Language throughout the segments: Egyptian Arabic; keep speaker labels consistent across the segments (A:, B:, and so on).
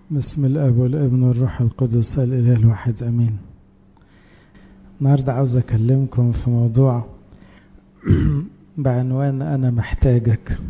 A: بسم الاب والابن والروح القدس الاله الواحد امين النهارده عاوز اكلمكم في موضوع بعنوان انا محتاجك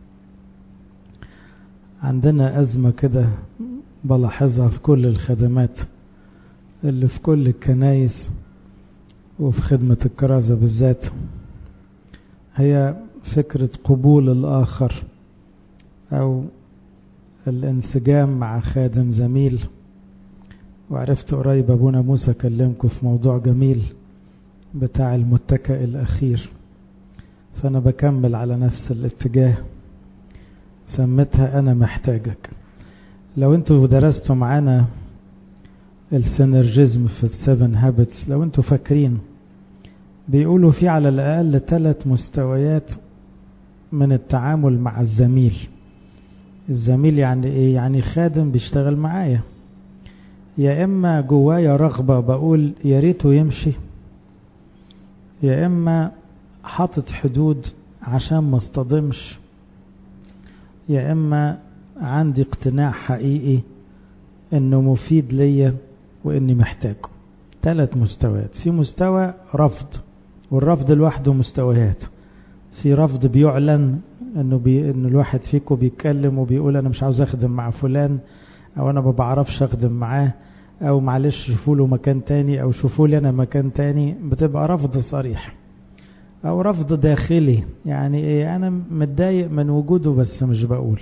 A: عندنا ازمه كده بلاحظها في كل الخدمات اللي في كل الكنايس وفي خدمه الكرازه بالذات هي فكره قبول الاخر او الانسجام مع خادم زميل وعرفت قريب ابونا موسى كلمكم في موضوع جميل بتاع المتكئ الاخير فانا بكمل على نفس الاتجاه سميتها انا محتاجك لو انتوا درستوا معانا السينرجيزم في السيفن هابتس لو انتوا فاكرين بيقولوا في على الاقل ثلاث مستويات من التعامل مع الزميل الزميل يعني ايه يعني خادم بيشتغل معايا يا اما جوايا رغبة بقول يا ريته يمشي يا اما حاطط حدود عشان ما اصطدمش يا اما عندي اقتناع حقيقي انه مفيد ليا واني محتاجه ثلاث مستويات في مستوى رفض والرفض لوحده مستويات في رفض بيعلن انه بي انه الواحد فيكم بيتكلم وبيقول انا مش عاوز اخدم مع فلان او انا ما بعرفش اخدم معاه او معلش شوفوا له مكان تاني او شوفوا لي انا مكان تاني بتبقى رفض صريح او رفض داخلي يعني ايه انا متضايق من وجوده بس مش بقول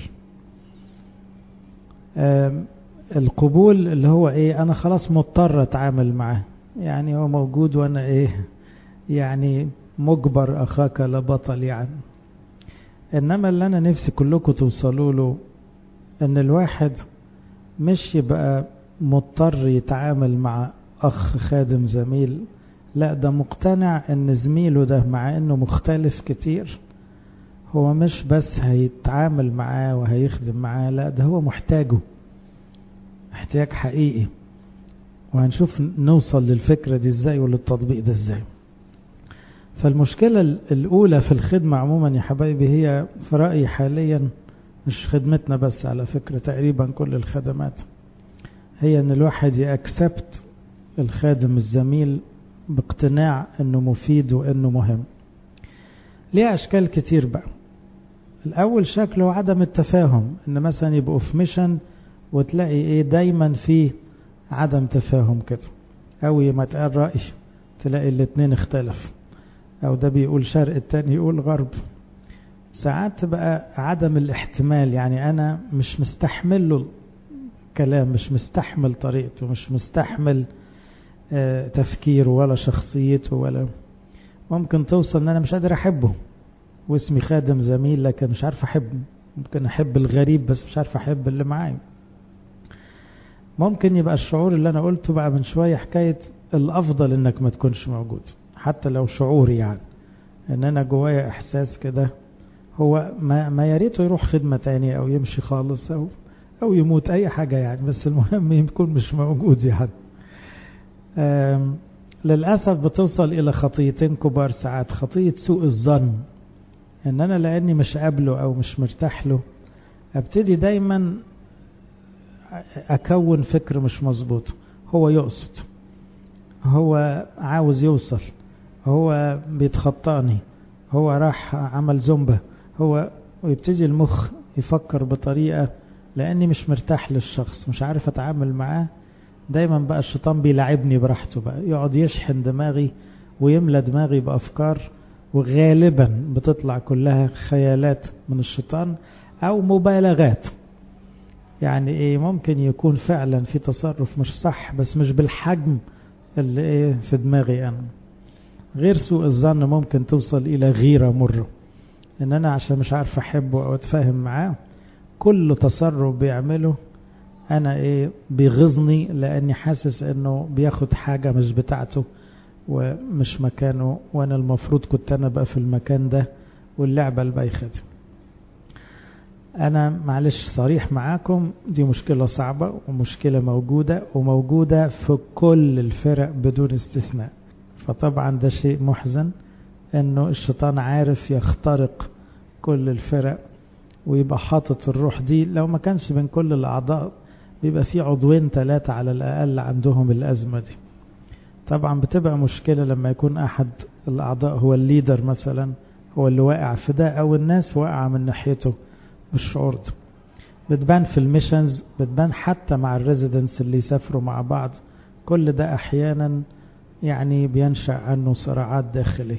A: القبول اللي هو ايه انا خلاص مضطر اتعامل معاه يعني هو موجود وانا ايه يعني مجبر اخاك لبطل يعني انما اللي انا نفسي كلكم توصلوا له ان الواحد مش يبقى مضطر يتعامل مع اخ خادم زميل لا ده مقتنع ان زميله ده مع انه مختلف كتير هو مش بس هيتعامل معاه وهيخدم معاه لا ده هو محتاجه احتياج حقيقي وهنشوف نوصل للفكرة دي ازاي وللتطبيق ده ازاي فالمشكلة الأولى في الخدمة عموما يا حبايبي هي في رأيي حاليا مش خدمتنا بس على فكرة تقريبا كل الخدمات هي ان الواحد يأكسبت الخادم الزميل باقتناع انه مفيد وانه مهم ليه اشكال كتير بقى الاول شكل هو عدم التفاهم ان مثلا يبقوا في ميشن وتلاقي ايه دايما في عدم تفاهم كده او ما تقال رأي تلاقي الاتنين اختلفوا او ده بيقول شرق التاني يقول غرب ساعات بقى عدم الاحتمال يعني انا مش مستحمل له كلام مش مستحمل طريقته مش مستحمل اه تفكيره ولا شخصيته ولا ممكن توصل ان انا مش قادر احبه واسمي خادم زميل لكن مش عارف احبه ممكن احب الغريب بس مش عارف احب اللي معايا ممكن يبقى الشعور اللي انا قلته بقى من شوية حكاية الافضل انك ما تكونش موجود حتى لو شعوري يعني ان انا جوايا احساس كده هو ما, ما ياريته يروح خدمة تاني او يمشي خالص او او يموت اي حاجة يعني بس المهم يكون مش موجود يعني للأسف بتوصل إلى خطيتين كبار ساعات خطية سوء الظن إن أنا لأني مش قابله أو مش مرتاح له أبتدي دايما أكون فكر مش مظبوط هو يقصد هو عاوز يوصل هو بيتخطاني هو راح عمل زومبا هو ويبتدي المخ يفكر بطريقة لأني مش مرتاح للشخص مش عارف أتعامل معاه دايما بقى الشيطان بيلعبني براحته بقى يقعد يشحن دماغي ويملى دماغي بأفكار وغالبا بتطلع كلها خيالات من الشيطان أو مبالغات يعني ايه ممكن يكون فعلا في تصرف مش صح بس مش بالحجم اللي ايه في دماغي انا غير سوء الظن ممكن توصل الى غيرة مرة ان انا عشان مش عارف احبه او اتفاهم معاه كل تصرف بيعمله انا ايه بيغيظني لاني حاسس انه بياخد حاجة مش بتاعته ومش مكانه وانا المفروض كنت انا بقى في المكان ده واللعبة البايخة دي انا معلش صريح معاكم دي مشكلة صعبة ومشكلة موجودة وموجودة في كل الفرق بدون استثناء فطبعا ده شيء محزن انه الشيطان عارف يخترق كل الفرق ويبقى حاطط الروح دي لو ما كانش بين كل الاعضاء بيبقى في عضوين ثلاثة على الأقل عندهم الأزمة دي طبعا بتبقى مشكلة لما يكون أحد الأعضاء هو الليدر مثلا هو اللي واقع في ده أو الناس واقعة من ناحيته بالشعور ده بتبان في الميشنز بتبان حتى مع الريزيدنس اللي يسافروا مع بعض كل ده أحيانا يعني بينشأ عنه صراعات داخلية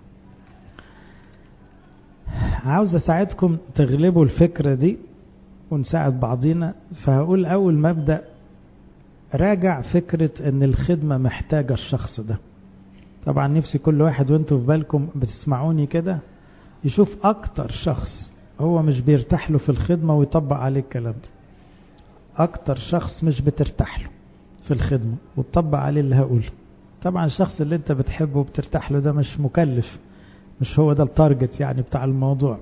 A: عاوز أساعدكم تغلبوا الفكرة دي ونساعد بعضينا فهقول أول مبدأ راجع فكرة ان الخدمة محتاجة الشخص ده طبعا نفسي كل واحد وانتوا في بالكم بتسمعوني كده يشوف اكتر شخص هو مش بيرتاح له في الخدمة ويطبق عليه الكلام ده اكتر شخص مش بترتاح له في الخدمة وتطبق عليه اللي هقوله طبعا الشخص اللي انت بتحبه وبترتاح له ده مش مكلف مش هو ده التارجت يعني بتاع الموضوع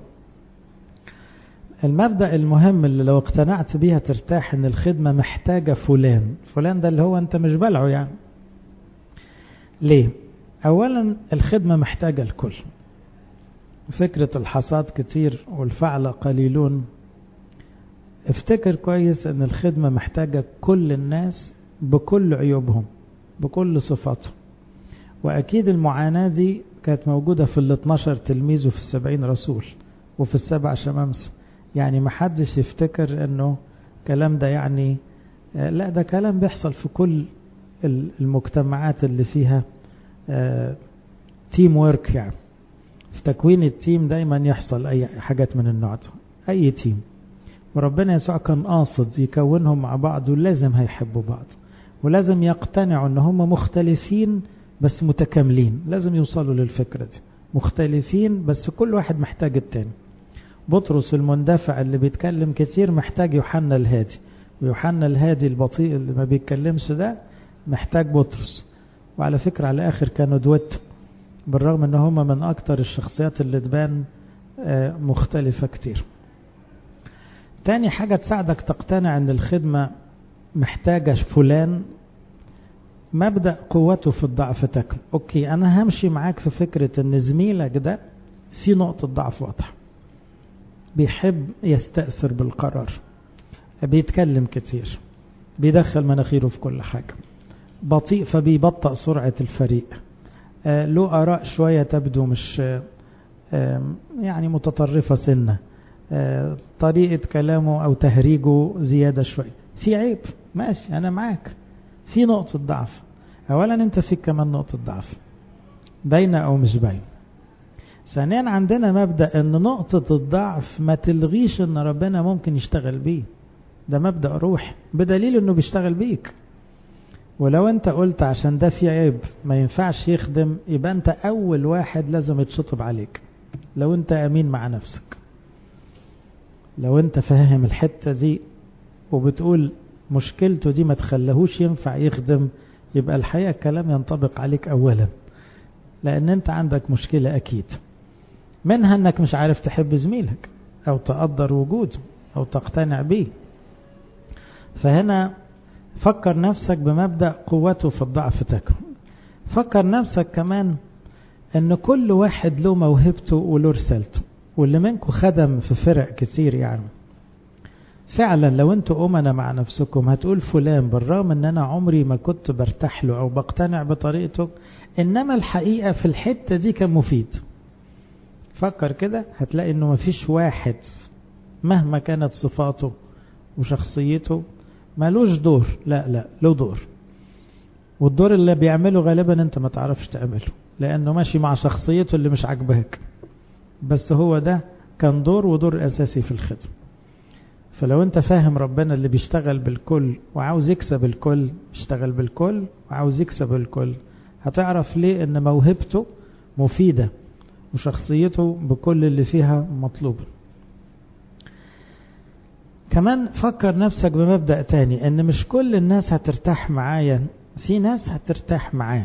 A: المبدأ المهم اللي لو اقتنعت بيها ترتاح ان الخدمة محتاجة فلان فلان ده اللي هو انت مش بلعه يعني ليه اولا الخدمة محتاجة الكل فكرة الحصاد كتير والفعل قليلون افتكر كويس ان الخدمة محتاجة كل الناس بكل عيوبهم بكل صفاتهم واكيد المعاناة دي كانت موجودة في ال 12 تلميذ وفي السبعين رسول وفي السبع شمامسه يعني ما حدش يفتكر انه الكلام ده يعني لا ده كلام بيحصل في كل المجتمعات اللي فيها تيم ورك يعني في تكوين التيم دايما يحصل اي حاجات من النوع ده اي تيم وربنا يسوع كان قاصد يكونهم مع بعض ولازم هيحبوا بعض ولازم يقتنعوا ان هم مختلفين بس متكاملين لازم يوصلوا للفكرة دي مختلفين بس كل واحد محتاج التاني بطرس المندفع اللي بيتكلم كتير محتاج يوحنا الهادي ويوحنا الهادي البطيء اللي ما بيتكلمش ده محتاج بطرس وعلى فكرة على آخر كانوا دويتو بالرغم ان هم من اكتر الشخصيات اللي تبان مختلفة كتير تاني حاجة تساعدك تقتنع ان الخدمة محتاجة فلان مبدأ قوته في الضعف تكمن اوكي انا همشي معاك في فكرة ان زميلك ده في نقطة ضعف واضحة بيحب يستأثر بالقرار بيتكلم كتير بيدخل مناخيره في كل حاجة بطيء فبيبطأ سرعة الفريق آه له آراء شوية تبدو مش آه يعني متطرفة سنة آه طريقة كلامه أو تهريجه زيادة شوية في عيب ماشي أنا معاك في نقطة ضعف أولا أنت فيك كمان نقطة ضعف باينة أو مش باينة ثانيا عندنا مبدأ ان نقطة الضعف ما تلغيش ان ربنا ممكن يشتغل بيه ده مبدأ روح بدليل انه بيشتغل بيك ولو انت قلت عشان ده في عيب ما ينفعش يخدم يبقى انت اول واحد لازم يتشطب عليك لو انت امين مع نفسك لو انت فاهم الحتة دي وبتقول مشكلته دي ما تخليهوش ينفع يخدم يبقى الحقيقة الكلام ينطبق عليك اولا لان انت عندك مشكلة اكيد منها انك مش عارف تحب زميلك او تقدر وجوده او تقتنع بيه فهنا فكر نفسك بمبدأ قوته في الضعف تكمن فكر نفسك كمان ان كل واحد له موهبته وله رسالته واللي منكم خدم في فرق كتير يعني فعلا لو انتوا أمنا مع نفسكم هتقول فلان بالرغم ان انا عمري ما كنت برتاح له او بقتنع بطريقته انما الحقيقة في الحتة دي كان مفيد فكر كده هتلاقي انه مفيش واحد مهما كانت صفاته وشخصيته مالوش دور لا لا له دور والدور اللي بيعمله غالبا انت ما تعرفش تعمله لانه ماشي مع شخصيته اللي مش عاجباك بس هو ده كان دور ودور اساسي في الخدمه فلو انت فاهم ربنا اللي بيشتغل بالكل وعاوز يكسب الكل يشتغل بالكل وعاوز يكسب الكل هتعرف ليه ان موهبته مفيدة وشخصيته بكل اللي فيها مطلوب كمان فكر نفسك بمبدأ تاني ان مش كل الناس هترتاح معايا في ناس هترتاح معاه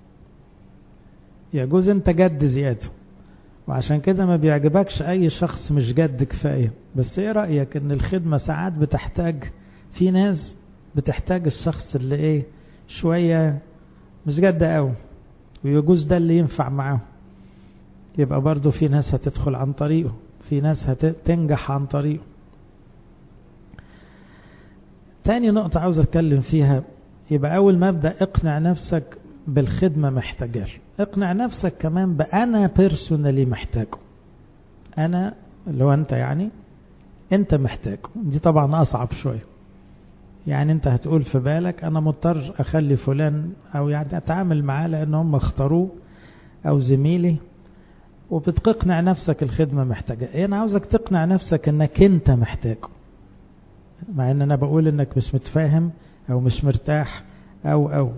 A: يجوز انت جد زيادة وعشان كده ما بيعجبكش اي شخص مش جد كفاية بس ايه رأيك ان الخدمة ساعات بتحتاج في ناس بتحتاج الشخص اللي ايه شوية مش جد قوي ويجوز ده اللي ينفع معاه يبقى برضو في ناس هتدخل عن طريقه في ناس هتنجح عن طريقه تاني نقطة عاوز أتكلم فيها يبقى أول مبدأ اقنع نفسك بالخدمة محتاجة اقنع نفسك كمان بأنا بيرسونالي محتاجه أنا اللي هو أنت يعني أنت محتاجه دي طبعا أصعب شوية يعني أنت هتقول في بالك أنا مضطر أخلي فلان أو يعني أتعامل معاه لأن هم اختاروه أو زميلي وبتقنع نفسك الخدمة محتاجة إيه أنا عاوزك تقنع نفسك أنك أنت محتاجه مع أن أنا بقول أنك مش متفاهم أو مش مرتاح أو أو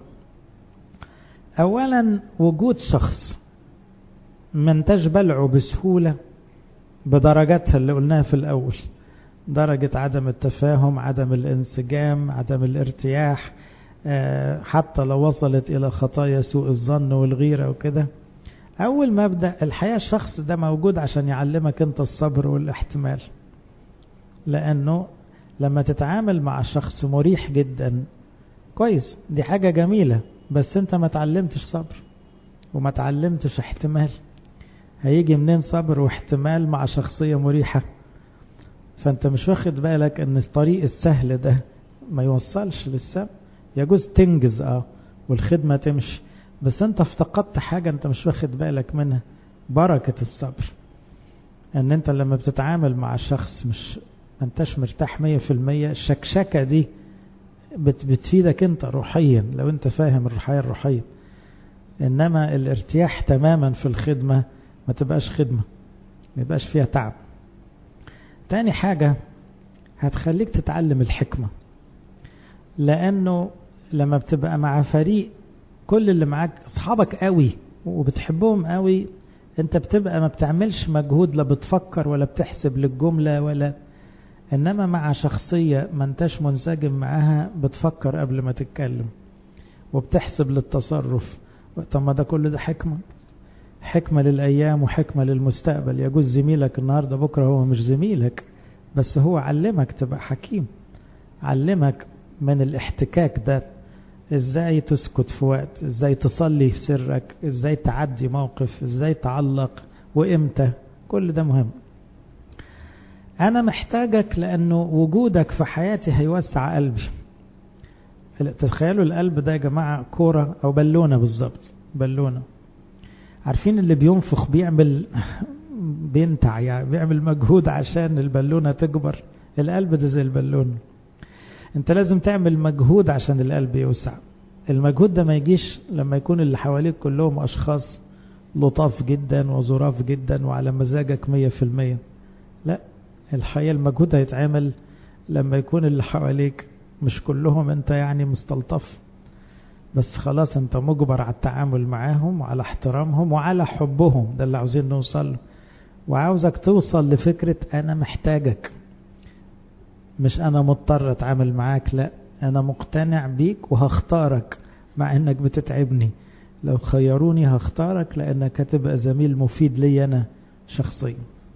A: أولا وجود شخص ما انتش بلعه بسهولة بدرجاتها اللي قلناها في الأول درجة عدم التفاهم عدم الانسجام عدم الارتياح حتى لو وصلت إلى خطايا سوء الظن والغيرة وكده أول مبدأ الحياة الشخص ده موجود عشان يعلمك أنت الصبر والاحتمال لأنه لما تتعامل مع شخص مريح جدا كويس دي حاجة جميلة بس أنت ما تعلمتش صبر وما تعلمتش احتمال هيجي منين صبر واحتمال مع شخصية مريحة فأنت مش واخد بالك أن الطريق السهل ده ما يوصلش للسبب يجوز تنجز اه والخدمة تمشي بس انت افتقدت حاجة انت مش واخد بالك منها بركة الصبر ان انت لما بتتعامل مع شخص مش ما انتش مرتاح مية في المية الشكشكة دي بت بتفيدك انت روحيا لو انت فاهم الرحاية الروحية انما الارتياح تماما في الخدمة ما تبقاش خدمة ما يبقاش فيها تعب تاني حاجة هتخليك تتعلم الحكمة لانه لما بتبقى مع فريق كل اللي معاك اصحابك قوي وبتحبهم قوي انت بتبقى ما بتعملش مجهود لا بتفكر ولا بتحسب للجملة ولا انما مع شخصية ما انتش منسجم معاها بتفكر قبل ما تتكلم وبتحسب للتصرف طب ما ده كل ده حكمة حكمة للأيام وحكمة للمستقبل يجوز زميلك النهاردة بكرة هو مش زميلك بس هو علمك تبقى حكيم علمك من الاحتكاك ده ازاي تسكت في وقت ازاي تصلي في سرك ازاي تعدي موقف ازاي تعلق وامتى كل ده مهم انا محتاجك لانه وجودك في حياتي هيوسع قلبي تخيلوا القلب ده يا جماعة كورة او بالونة بالظبط بالونة عارفين اللي بينفخ بيعمل بينتع يعني بيعمل مجهود عشان البالونة تكبر القلب ده زي البالونة انت لازم تعمل مجهود عشان القلب يوسع المجهود ده ما يجيش لما يكون اللي حواليك كلهم اشخاص لطاف جدا وظراف جدا وعلى مزاجك مية في المية لا الحقيقة المجهود هيتعمل لما يكون اللي حواليك مش كلهم انت يعني مستلطف بس خلاص انت مجبر على التعامل معاهم وعلى احترامهم وعلى حبهم ده اللي عاوزين نوصل وعاوزك توصل لفكرة انا محتاجك مش انا مضطر اتعامل معاك لا انا مقتنع بيك وهختارك مع انك بتتعبني لو خيروني هختارك لانك هتبقى زميل مفيد لي انا شخصيا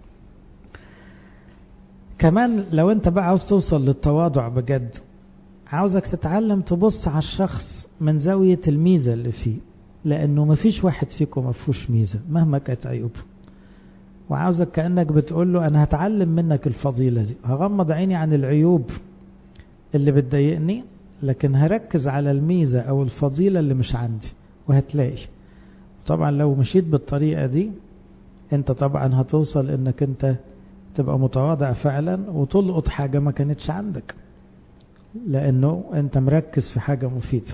A: كمان لو انت بقى عاوز توصل للتواضع بجد عاوزك تتعلم تبص على الشخص من زاوية الميزة اللي فيه لانه مفيش واحد فيكم مفهوش ميزة مهما كانت عيوبه وعاوزك كأنك بتقول له أنا هتعلم منك الفضيلة دي هغمض عيني عن العيوب اللي بتضايقني لكن هركز على الميزة أو الفضيلة اللي مش عندي وهتلاقي طبعا لو مشيت بالطريقة دي انت طبعا هتوصل انك انت تبقى متواضع فعلا وتلقط حاجة ما كانتش عندك لانه انت مركز في حاجة مفيدة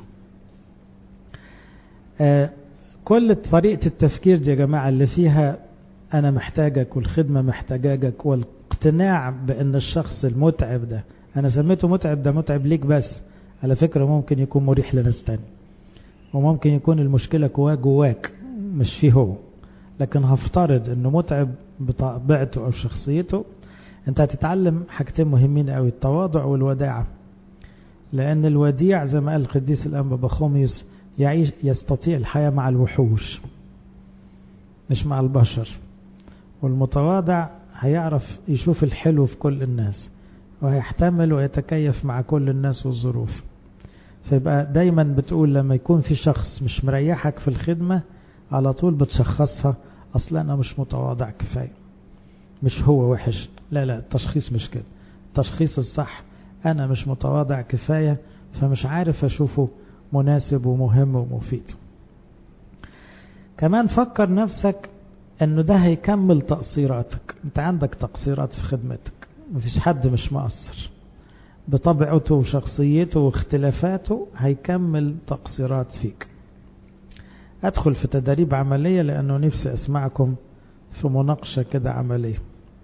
A: آه كل طريقة التفكير دي يا جماعة اللي فيها أنا محتاجك والخدمة محتاجاك والاقتناع بأن الشخص المتعب ده أنا سميته متعب ده متعب ليك بس على فكرة ممكن يكون مريح لناس تاني وممكن يكون المشكلة جواه جواك مش فيه هو لكن هفترض أنه متعب بطبيعته أو شخصيته أنت هتتعلم حاجتين مهمين أوي التواضع والوداعة لأن الوديع زي ما قال القديس الأنبا بخوميوس يعيش يستطيع الحياة مع الوحوش مش مع البشر والمتواضع هيعرف يشوف الحلو في كل الناس وهيحتمل ويتكيف مع كل الناس والظروف فيبقى دايما بتقول لما يكون في شخص مش مريحك في الخدمة على طول بتشخصها اصلا انا مش متواضع كفاية مش هو وحش لا لا التشخيص مش كده التشخيص الصح أنا مش متواضع كفاية فمش عارف أشوفه مناسب ومهم ومفيد كمان فكر نفسك انه ده هيكمل تقصيراتك انت عندك تقصيرات في خدمتك مفيش حد مش مقصر بطبيعته وشخصيته واختلافاته هيكمل تقصيرات فيك ادخل في تدريب عملية لانه نفسي اسمعكم في مناقشة كده عملية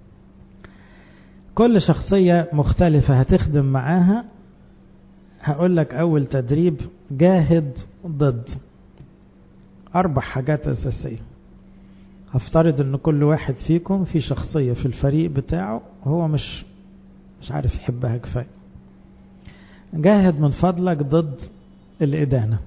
A: كل شخصية مختلفة هتخدم معاها هقول لك اول تدريب جاهد ضد اربع حاجات اساسية هفترض ان كل واحد فيكم في شخصية في الفريق بتاعه هو مش مش عارف يحبها كفاية جاهد من فضلك ضد الإدانة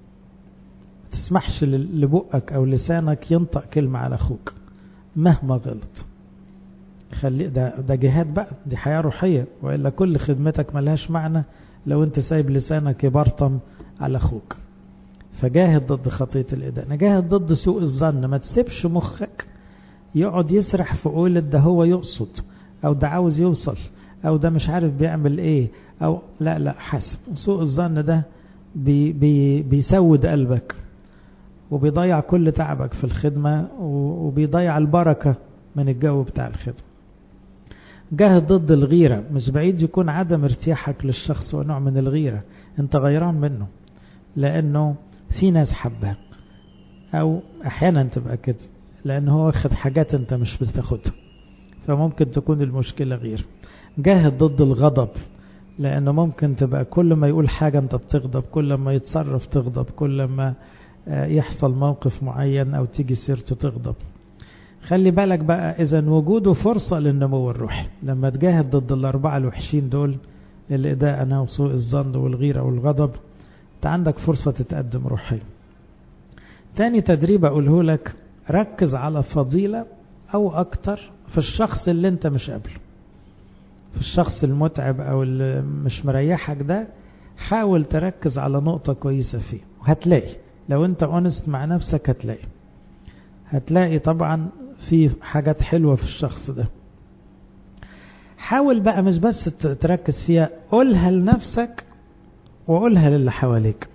A: تسمحش لبقك أو لسانك ينطق كلمة على أخوك مهما غلط خلي ده ده جهاد بقى دي حياة روحية وإلا كل خدمتك ملهاش معنى لو أنت سايب لسانك يبرطم على أخوك فجاهد ضد خطية الإدانة جاهد ضد سوء الظن ما تسيبش مخك يقعد يسرح في قولة ده هو يقصد أو ده عاوز يوصل أو ده مش عارف بيعمل إيه أو لا لا حسب سوء الظن ده بي بي بيسود قلبك وبيضيع كل تعبك في الخدمة وبيضيع البركة من الجو بتاع الخدمة جاهد ضد الغيرة مش بعيد يكون عدم ارتياحك للشخص ونوع من الغيرة انت غيران منه لانه في ناس حبها او احيانا تبقى كده لان هو واخد حاجات انت مش بتاخدها فممكن تكون المشكلة غير جاهد ضد الغضب لانه ممكن تبقى كل ما يقول حاجة انت بتغضب كل ما يتصرف تغضب كل ما يحصل موقف معين او تيجي سيرته تغضب خلي بالك بقى اذا وجوده فرصة للنمو الروحي لما تجاهد ضد الاربعة الوحشين دول الاداءة وسوء الظن والغيرة والغضب انت عندك فرصة تتقدم روحيا تاني تدريب اقوله لك ركز على فضيلة او اكتر في الشخص اللي انت مش قابله في الشخص المتعب او اللي مش مريحك ده حاول تركز على نقطة كويسة فيه وهتلاقي لو انت اونست مع نفسك هتلاقي هتلاقي طبعا في حاجات حلوة في الشخص ده حاول بقى مش بس تركز فيها قولها لنفسك وقولها للي حواليك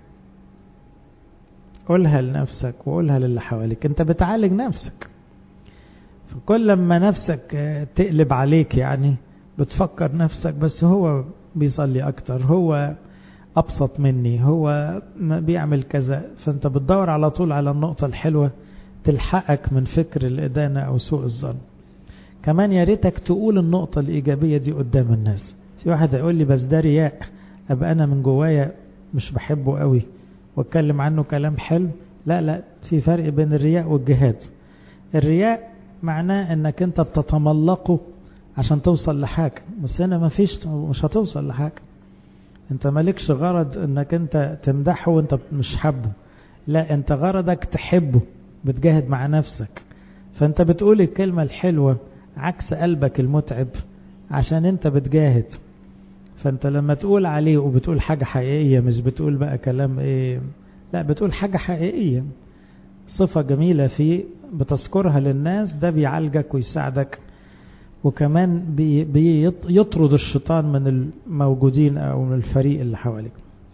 A: قولها لنفسك وقولها للي حواليك انت بتعالج نفسك فكل لما نفسك تقلب عليك يعني بتفكر نفسك بس هو بيصلي اكتر هو ابسط مني هو بيعمل كذا فانت بتدور على طول على النقطة الحلوة تلحقك من فكر الإدانة أو سوء الظن كمان يا ريتك تقول النقطة الإيجابية دي قدام الناس في واحد يقول لي بس ده رياء أبقى أنا من جوايا مش بحبه قوي واتكلم عنه كلام حلو لا لا في فرق بين الرياء والجهاد الرياء معناه انك انت بتتملقه عشان توصل لحاجة بس هنا مفيش مش هتوصل لحاجة انت مالكش غرض انك انت تمدحه وانت مش حبه لا انت غرضك تحبه بتجاهد مع نفسك فانت بتقول الكلمة الحلوة عكس قلبك المتعب عشان انت بتجاهد فانت لما تقول عليه وبتقول حاجة حقيقية مش بتقول بقى كلام ايه لا بتقول حاجة حقيقية صفة جميلة فيه بتذكرها للناس ده بيعالجك ويساعدك وكمان بي بيطرد الشيطان من الموجودين او من الفريق اللي حواليك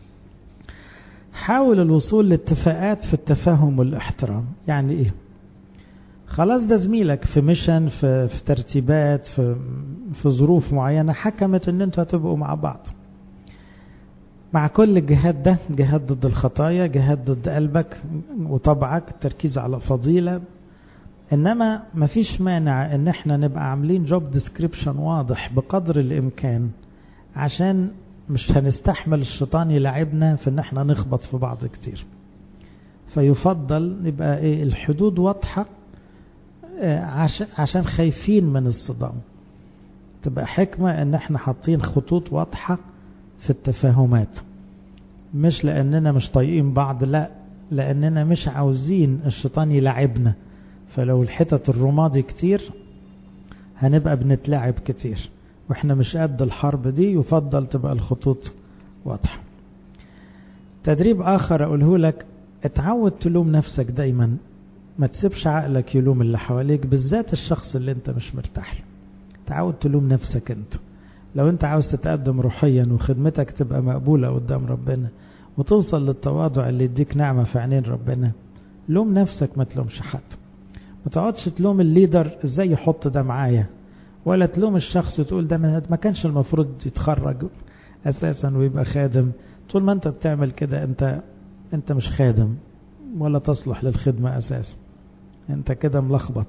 A: حاول الوصول لاتفاقات في التفاهم والاحترام يعني ايه خلاص ده زميلك في ميشن في, في ترتيبات في, في ظروف معينة حكمت ان انتوا هتبقوا مع بعض مع كل الجهاد ده جهاد ضد الخطايا جهاد ضد قلبك وطبعك التركيز على فضيلة انما مفيش مانع ان احنا نبقى عاملين جوب ديسكريبشن واضح بقدر الامكان عشان مش هنستحمل الشيطان يلعبنا في ان احنا نخبط في بعض كتير فيفضل يبقى ايه الحدود واضحة عشان, عشان خايفين من الصدام تبقى حكمة ان احنا حاطين خطوط واضحة في التفاهمات مش لاننا مش طايقين بعض لا لاننا مش عاوزين الشيطان يلعبنا فلو الحتت الرمادي كتير هنبقى بنتلعب كتير واحنا مش قد الحرب دي يفضل تبقى الخطوط واضحة تدريب آخر أقوله لك اتعود تلوم نفسك دايما ما تسيبش عقلك يلوم اللي حواليك بالذات الشخص اللي انت مش مرتاح له تعود تلوم نفسك انت لو انت عاوز تتقدم روحيا وخدمتك تبقى مقبولة قدام ربنا وتوصل للتواضع اللي يديك نعمة في عينين ربنا لوم نفسك ما تلومش حد ما تقعدش تلوم الليدر ازاي يحط ده معايا ولا تلوم الشخص وتقول ده ما كانش المفروض يتخرج اساسا ويبقى خادم طول ما انت بتعمل كده انت انت مش خادم ولا تصلح للخدمة اساسا انت كده ملخبط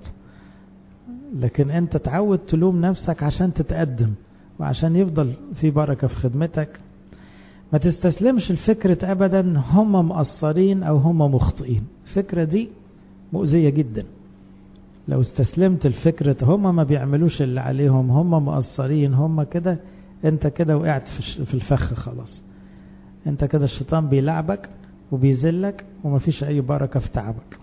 A: لكن انت تعود تلوم نفسك عشان تتقدم وعشان يفضل في بركة في خدمتك ما تستسلمش الفكرة ابدا هم مقصرين او هم مخطئين الفكرة دي مؤذية جدا لو استسلمت الفكرة هم ما بيعملوش اللي عليهم هم مقصرين هم كده انت كده وقعت في الفخ خلاص انت كده الشيطان بيلعبك وبيذلك ومفيش اي بركة في تعبك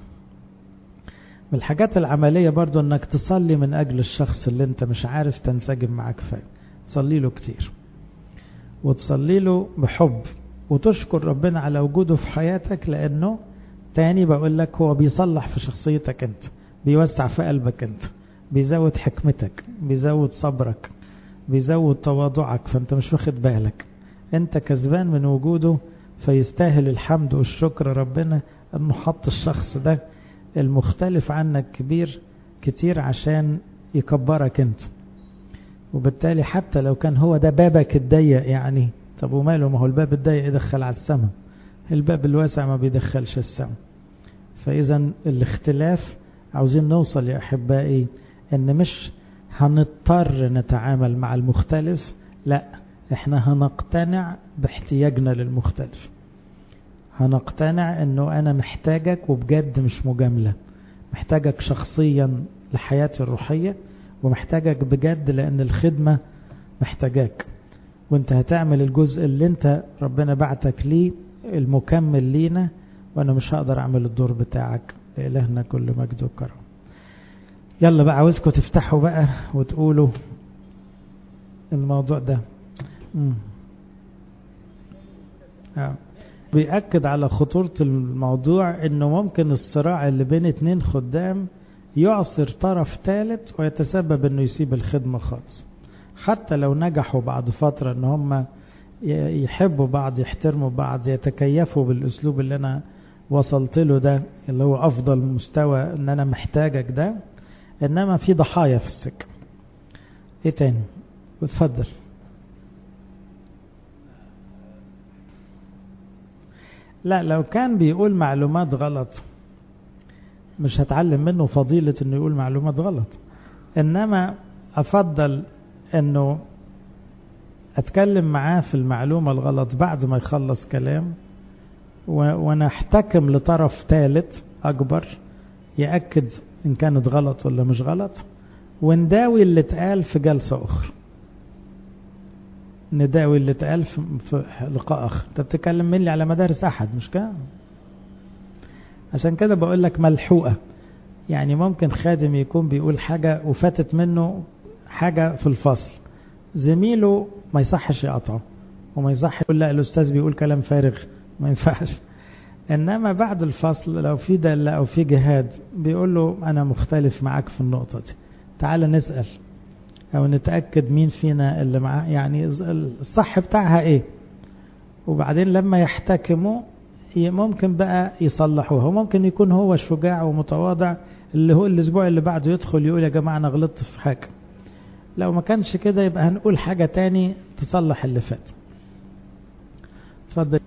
A: من الحاجات العملية برضو انك تصلي من اجل الشخص اللي انت مش عارف تنسجم معاه كفاية تصلي له كتير وتصلي له بحب وتشكر ربنا على وجوده في حياتك لانه تاني بقول لك هو بيصلح في شخصيتك انت بيوسع في قلبك انت بيزود حكمتك بيزود صبرك بيزود تواضعك فانت مش واخد بالك انت كسبان من وجوده فيستاهل الحمد والشكر ربنا انه حط الشخص ده المختلف عنك كبير كتير عشان يكبرك انت وبالتالي حتى لو كان هو ده بابك الضيق يعني طب وماله ما هو الباب الضيق يدخل على السماء الباب الواسع ما بيدخلش السماء فاذا الاختلاف عاوزين نوصل يا احبائي ان مش هنضطر نتعامل مع المختلف لا احنا هنقتنع باحتياجنا للمختلف هنقتنع انه انا محتاجك وبجد مش مجاملة محتاجك شخصيا لحياتي الروحية ومحتاجك بجد لان الخدمة محتاجاك وانت هتعمل الجزء اللي انت ربنا بعتك ليه المكمل لينا وانا مش هقدر اعمل الدور بتاعك لإلهنا كل مجد وكرم يلا بقى عاوزكم تفتحوا بقى وتقولوا الموضوع ده مم. آه. بيأكد على خطورة الموضوع انه ممكن الصراع اللي بين اتنين خدام يعصر طرف ثالث ويتسبب انه يسيب الخدمة خالص حتى لو نجحوا بعد فترة ان هم يحبوا بعض يحترموا بعض يتكيفوا بالاسلوب اللي انا وصلت له ده اللي هو افضل مستوى ان انا محتاجك ده انما في ضحايا في السكة ايه تاني اتفضل لا لو كان بيقول معلومات غلط مش هتعلم منه فضيلة انه يقول معلومات غلط انما افضل انه اتكلم معاه في المعلومة الغلط بعد ما يخلص كلام وانا احتكم لطرف ثالث اكبر يأكد ان كانت غلط ولا مش غلط ونداوي اللي اتقال في جلسة اخرى نداوي اللي اتقال في لقاء اخر انت بتتكلم مني على مدارس احد مش كده عشان كده بقول لك ملحوقة يعني ممكن خادم يكون بيقول حاجة وفاتت منه حاجة في الفصل زميله ما يصحش يقطعه وما يصح يقول لا الأستاذ بيقول كلام فارغ ما ينفعش إنما بعد الفصل لو في دلة أو في جهاد بيقول له أنا مختلف معاك في النقطة دي تعال نسأل أو نتأكد مين فينا اللي معاه يعني الصح بتاعها إيه وبعدين لما يحتكموا ممكن بقى يصلحوها وممكن يكون هو شجاع ومتواضع اللي هو الأسبوع اللي بعده يدخل يقول يا جماعة أنا غلطت في حاجة لو ما كانش كده يبقى هنقول حاجة تاني تصلح اللي فات اتفضل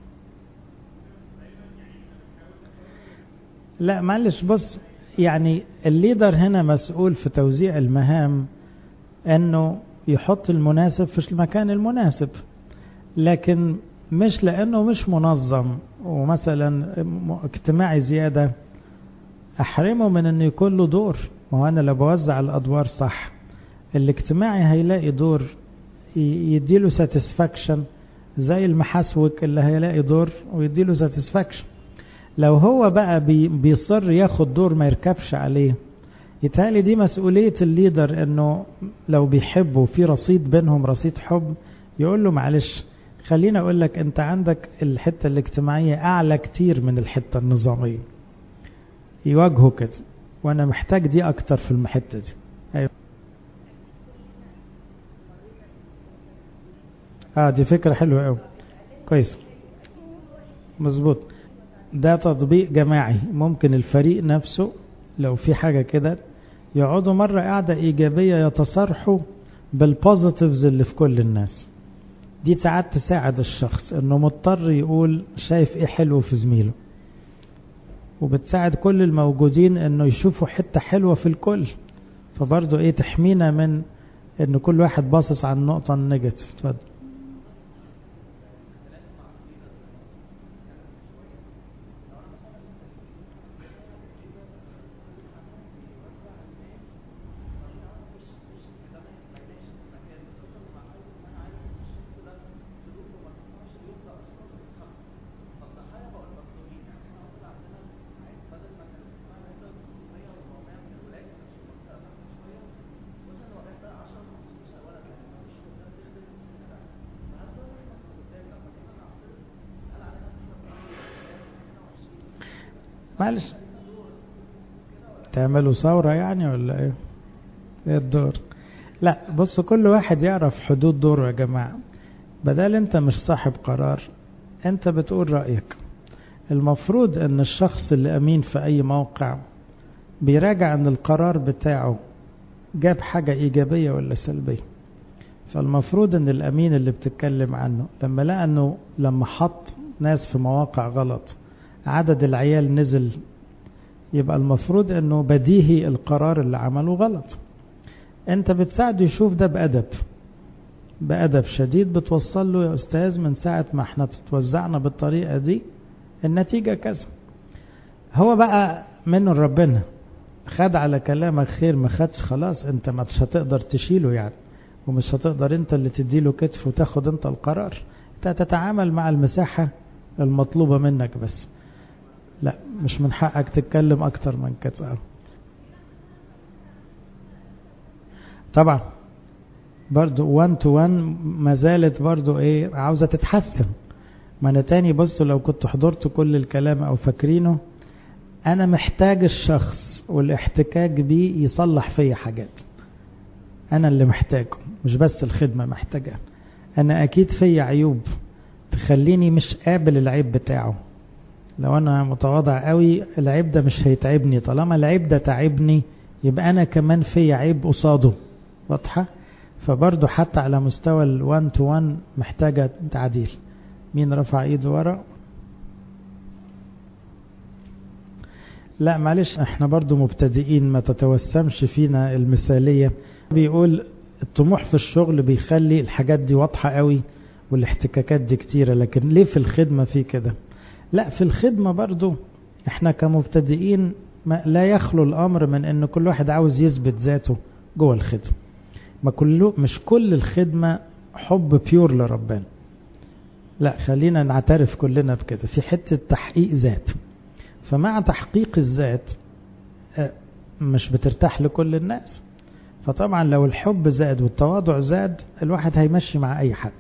A: لا معلش بص يعني الليدر هنا مسؤول في توزيع المهام انه يحط المناسب في المكان المناسب لكن مش لانه مش منظم ومثلا اجتماعي زيادة احرمه من انه يكون له دور ما هو انا لو بوزع الادوار صح الاجتماعي هيلاقي دور يديله ساتسفاكشن زي المحاسوك اللي هيلاقي دور ويديله ساتسفاكشن لو هو بقى بي بيصر ياخد دور ما يركبش عليه يتهيألي دي مسؤولية الليدر انه لو بيحبوا في رصيد بينهم رصيد حب يقول له معلش خليني اقول لك انت عندك الحتة الاجتماعية اعلى كتير من الحتة النظامية يواجهه كده وانا محتاج دي اكتر في الحتة دي أيوة. اه دي فكرة حلوة قوي كويس مظبوط ده تطبيق جماعي ممكن الفريق نفسه لو في حاجة كده يقعدوا مرة قاعدة إيجابية يتصارحوا بالبوزيتيفز اللي في كل الناس دي ساعات تساعد الشخص انه مضطر يقول شايف ايه حلو في زميله وبتساعد كل الموجودين انه يشوفوا حتة حلوة في الكل فبرضه ايه تحمينا من ان كل واحد باصص على النقطة النيجاتيف اتفضل معلش تعملوا ثورة يعني ولا ايه ايه الدور لا بص كل واحد يعرف حدود دوره يا جماعة بدل انت مش صاحب قرار انت بتقول رأيك المفروض ان الشخص اللي امين في اي موقع بيراجع ان القرار بتاعه جاب حاجة ايجابية ولا سلبية فالمفروض ان الامين اللي بتتكلم عنه لما لقى انه لما حط ناس في مواقع غلط عدد العيال نزل يبقى المفروض انه بديهي القرار اللي عمله غلط انت بتساعده يشوف ده بأدب بأدب شديد بتوصل له يا أستاذ من ساعة ما احنا توزعنا بالطريقة دي النتيجة كذا هو بقى منه ربنا خد على كلامك خير ما خدش خلاص انت مش هتقدر تشيله يعني ومش هتقدر انت اللي تديله كتف وتاخد انت القرار انت تتعامل مع المساحة المطلوبة منك بس لا مش من حقك تتكلم اكتر من كده طبعا برضو 1 تو 1 ما زالت برضو ايه عاوزة تتحسن ما انا تاني بصوا لو كنت حضرت كل الكلام او فاكرينه انا محتاج الشخص والاحتكاك بيه يصلح فيا حاجات انا اللي محتاجه مش بس الخدمة محتاجها انا اكيد فيا عيوب تخليني مش قابل العيب بتاعه لو انا متواضع قوي العيب ده مش هيتعبني طالما العيب ده تعبني يبقى انا كمان في عيب قصاده واضحه فبرضه حتى على مستوى ال1 تو 1 محتاجه تعديل مين رفع ايده ورا لا معلش احنا برضه مبتدئين ما تتوسمش فينا المثاليه بيقول الطموح في الشغل بيخلي الحاجات دي واضحه قوي والاحتكاكات دي كتيره لكن ليه في الخدمه في كده لا في الخدمة برضو احنا كمبتدئين ما لا يخلو الامر من ان كل واحد عاوز يثبت ذاته جوه الخدمة ما كله مش كل الخدمة حب بيور لربنا لا خلينا نعترف كلنا بكده في حتة تحقيق ذات فمع تحقيق الذات مش بترتاح لكل الناس فطبعا لو الحب زاد والتواضع زاد الواحد هيمشي مع اي حد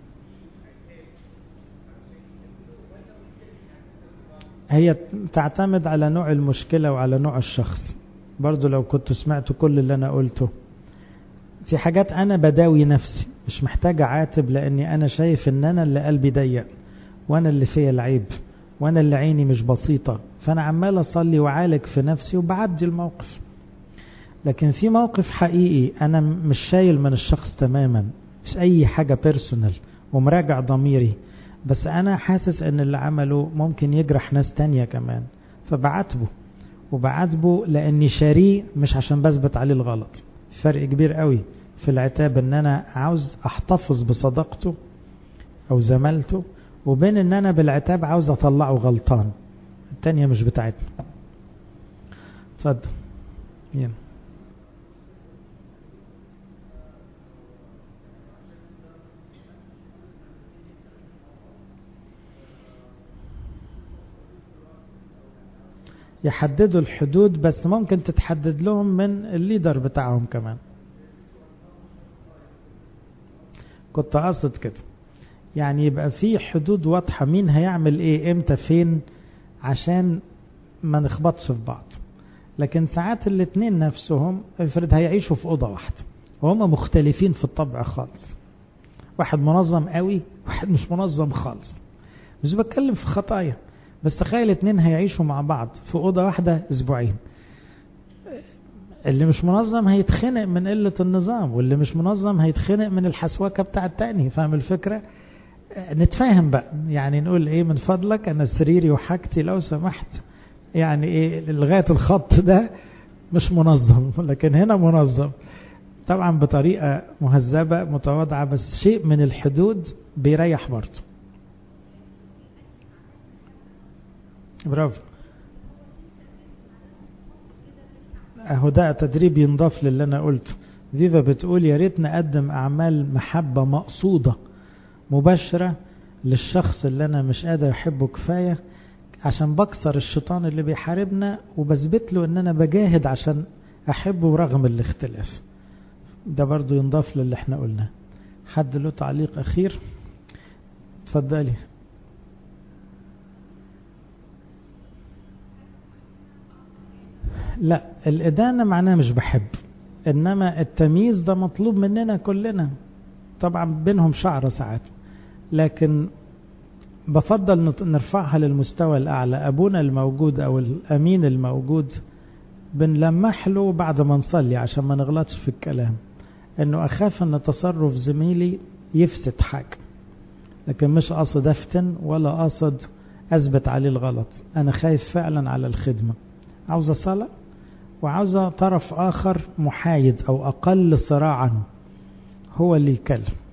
A: هي تعتمد على نوع المشكلة وعلى نوع الشخص برضو لو كنت سمعت كل اللي أنا قلته في حاجات أنا بداوي نفسي مش محتاج أعاتب لأني أنا شايف إن أنا اللي قلبي ضيق وأنا اللي فيا العيب وأنا اللي عيني مش بسيطة فأنا عمال أصلي وعالج في نفسي وبعدي الموقف لكن في موقف حقيقي أنا مش شايل من الشخص تماما مش أي حاجة بيرسونال ومراجع ضميري بس انا حاسس ان اللي عمله ممكن يجرح ناس تانية كمان فبعاتبه وبعاتبه لاني شاريه مش عشان بثبت عليه الغلط فرق كبير قوي في العتاب ان انا عاوز احتفظ بصداقته او زمالته وبين ان انا بالعتاب عاوز اطلعه غلطان التانية مش بتاعتنا اتفضل يلا يحددوا الحدود بس ممكن تتحدد لهم من الليدر بتاعهم كمان كنت قصد كده يعني يبقى في حدود واضحة مين هيعمل ايه امتى فين عشان ما نخبطش في بعض لكن ساعات الاتنين نفسهم افرض هيعيشوا في أوضة واحدة وهم مختلفين في الطبع خالص واحد منظم قوي واحد مش منظم خالص مش بتكلم في خطايا بس تخيل اتنين هيعيشوا مع بعض في أوضة واحدة أسبوعين اللي مش منظم هيتخنق من قلة النظام واللي مش منظم هيتخنق من الحسوكة بتاع التاني فاهم الفكرة نتفاهم بقى يعني نقول ايه من فضلك انا سريري وحاجتي لو سمحت يعني ايه لغاية الخط ده مش منظم لكن هنا منظم طبعا بطريقة مهذبة متواضعة بس شيء من الحدود بيريح برضه برافو اهو ده تدريب ينضاف للي انا قلته فيفا بتقول يا ريت نقدم اعمال محبة مقصودة مباشرة للشخص اللي انا مش قادر احبه كفاية عشان بكسر الشيطان اللي بيحاربنا وبثبت له ان انا بجاهد عشان احبه رغم الاختلاف ده برضو ينضاف للي احنا قلناه حد له تعليق اخير اتفضلي لا الإدانة معناه مش بحب إنما التمييز ده مطلوب مننا كلنا طبعا بينهم شعر ساعات لكن بفضل نرفعها للمستوى الأعلى أبونا الموجود أو الأمين الموجود بنلمح له بعد ما نصلي عشان ما نغلطش في الكلام إنه أخاف إن تصرف زميلي يفسد حاجة لكن مش قصد أفتن ولا قصد أثبت عليه الغلط أنا خايف فعلا على الخدمة عاوزة صلاة وعاوزة طرف آخر محايد أو أقل صراعا هو اللي يكلم